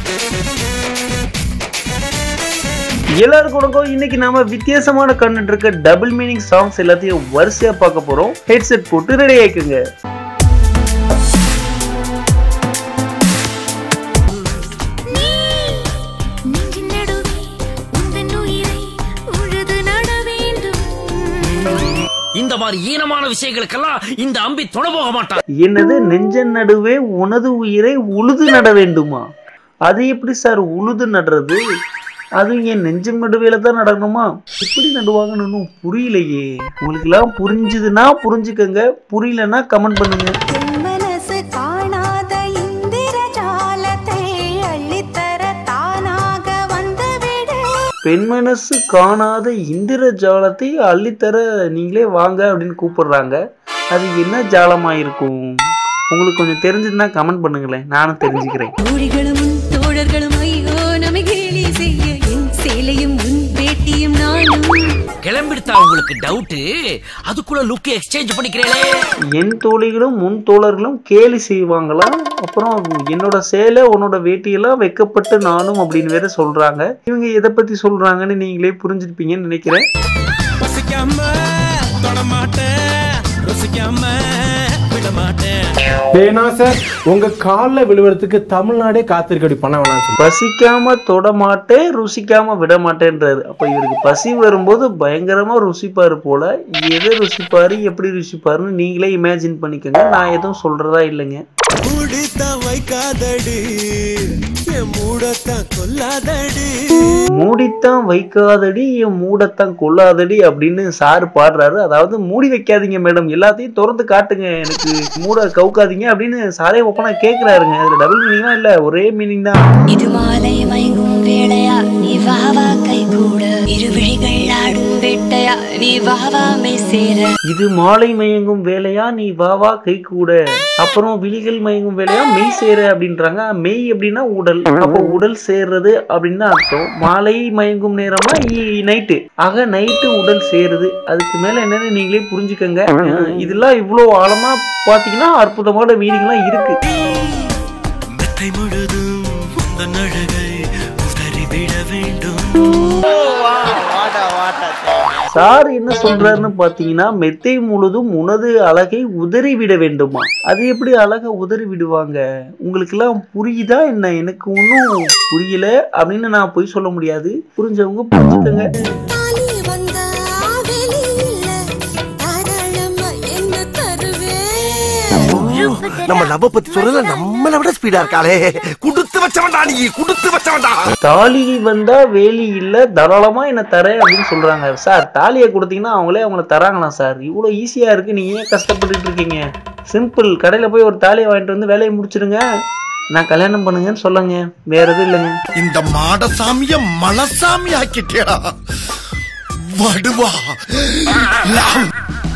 எல்லாருக்கும் வணக்கம் இன்னைக்கு நாம வித்தியாசமான கண்டுட்டு இருக்க டபுள் மீனிங் சாங்ஸ் எல்லாத்தையும் வரிசையா பார்க்க போறோம் ஹெட்செட் போட்டு ரெடி ஆயிக்குங்க நெஞ்சின் நடுவே உந்தன் உயிரை உழுது நட வேண்டும் இந்த மாதிரி ஈனமான விஷயங்களுக்கெல்லாம் இந்த அம்பி துணை போக மாட்டான் என்னது நெஞ்ச நடுவே உனது உயிரை உழுது நட வேண்டுமா அது எப்படி சார் உழுது நடுறது அதுவும் என் நெஞ்சம் நடுவேல தான் நடக்கணுமா எப்படி நடுவாங்கன்னு இன்னும் புரியலையே உங்களுக்கு எல்லாம் புரிஞ்சுதுன்னா புரிஞ்சுக்கங்க புரியலன்னா கமெண்ட் பண்ணுங்க மனசு காணாத இந்திர ஜாலத்தை அள்ளித்தர தானாக வந்துவிடு பெண் மனசு காணாத இந்திர ஜாலத்தை அள்ளித்தர நீங்களே வாங்க அப்படின்னு கூப்பிடுறாங்க அது என்ன ஜாலமா இருக்கும் உங்களுக்கு கொஞ்சம் தெரிஞ்சதுன்னா கமெண்ட் பண்ணுங்களேன் நானும் தெரிஞ்சுக்கிறேன் தோழிகளும் உன் தோழர்களும் ஐயோ நம்மை கேலி செய்ய என் சேலையும் உன் வேட்டியும் நானும் கிளம்பிடுத்தா உங்களுக்கு டவுட் அதுக்குள்ள லுக் எக்ஸ்சேஞ்ச் பண்ணிக்கிறேனே என் தோழிகளும் முன் தோழர்களும் கேலி செய்வாங்களா அப்புறம் என்னோட சேலை உன்னோட வேட்டியெல்லாம் வைக்கப்பட்டு நானும் அப்படின்னு வேற சொல்றாங்க இவங்க எதை பத்தி சொல்றாங்கன்னு நீங்களே புரிஞ்சிருப்பீங்கன்னு நினைக்கிறேன் ரசிக்காம தொடமாட்டேன் ருசிக்காம விட மாட்டேன் வேணா சார் உங்க கால்ல விழுவறதுக்கு தமிழ்நாடே காத்திருக்கடி பண்ண வேணாம் சொல்லி பசிக்காம தொட மாட்டேன் ருசிக்காம விட மாட்டேன்றாரு அப்ப இவருக்கு பசி வரும்போது பயங்கரமா ருசிப்பாரு போல எதை ருசிப்பாரு எப்படி ருசிப்பாருன்னு நீங்களே இமேஜின் பண்ணிக்கோங்க நான் எதுவும் சொல்றதா இல்லைங்க மூடித்தான் வைக்காதடி என் மூடத்தான் கொல்லாதடி மூடித்தான் வைக்காதடி என் மூடத்தான் கொள்ளாதடி அப்படின்னு சார் பாடுறாரு அதாவது மூடி வைக்காதீங்க மேடம் எல்லாத்தையும் திறந்து காட்டுங்க எனக்கு மூட கவுக்காதீங்க அப்படின்னு சாரே ஒப்பனா கேக்குறாருங்க அதுல டபுள் மீனிங்லாம் இல்ல ஒரே மீனிங் தான் இது மாலை மயங்கும் வேளையா நீ வாவா கை கூட இரு விழிகள் ஆடும் வேட்டையா நீ வாவா மெய் சேர இது மாலை மயங்கும் வேலையா நீ வா வா கை கூட அப்புறம் விழிகள் மயங்கும் வேலையா மெய் சேர அப்படின்றாங்க மெய் அப்படின்னா உடல் அப்போ உடல் சேர்றது அப்படின்னு தான் அர்த்தம் மாலை மயங்கும் நேரமா நைட்டு ஆக நைட்டு உடல் சேருது அதுக்கு மேல என்னன்னு நீங்களே புரிஞ்சுக்கங்க அஹ் இதெல்லாம் இவ்வளோ ஆழமா பாத்தீங்கன்னா அற்புதமான மீனிங்லாம் இருக்கு மெத்தை முழுதும் உந்தன் அழகை உதறிவிட வேண்டும் சார் என்ன சொல்றாருன்னு பாத்தீங்கன்னா மெத்தை முழுதும் உனது அழகை உதறி விட வேண்டுமா அது எப்படி அழகை உதறி விடுவாங்க உங்களுக்கு எல்லாம் புரியுதா என்ன எனக்கு ஒன்றும் புரியல அப்படின்னு நான் போய் சொல்ல முடியாது புரிஞ்சவங்க புரிஞ்சுக்கங்க தாலி வந்தா வெளி இல்ல தாராளமா என்ன தருவே நம்ம லவ் பத்தி சொல்றதுல நம்மளை விட ஸ்பீடா இருக்காளே குடுத்து வச்சவன்டா நீ குடுத்து வச்சவன்டா தாலி வந்தா வேலி இல்ல தாராளமா என்ன தர அப்படின்னு சொல்றாங்க சார் தாலியை கொடுத்தீங்கன்னா அவங்களே அவங்கள தராங்களாம் சார் இவ்வளோ ஈஸியா இருக்கு நீங்க ஏன் கஷ்டப்பட்டுட்டு இருக்கீங்க சிம்பிள் கடையில போய் ஒரு தாலியை வாங்கிட்டு வந்து வேலையை முடிச்சிடுங்க நான் கல்யாணம் பண்ணுங்கன்னு சொல்லுங்க வேற எதுவும் இல்லைங்க இந்த மாடசாமிய மலசாமி ஆக்கிட்டேடா வடுவா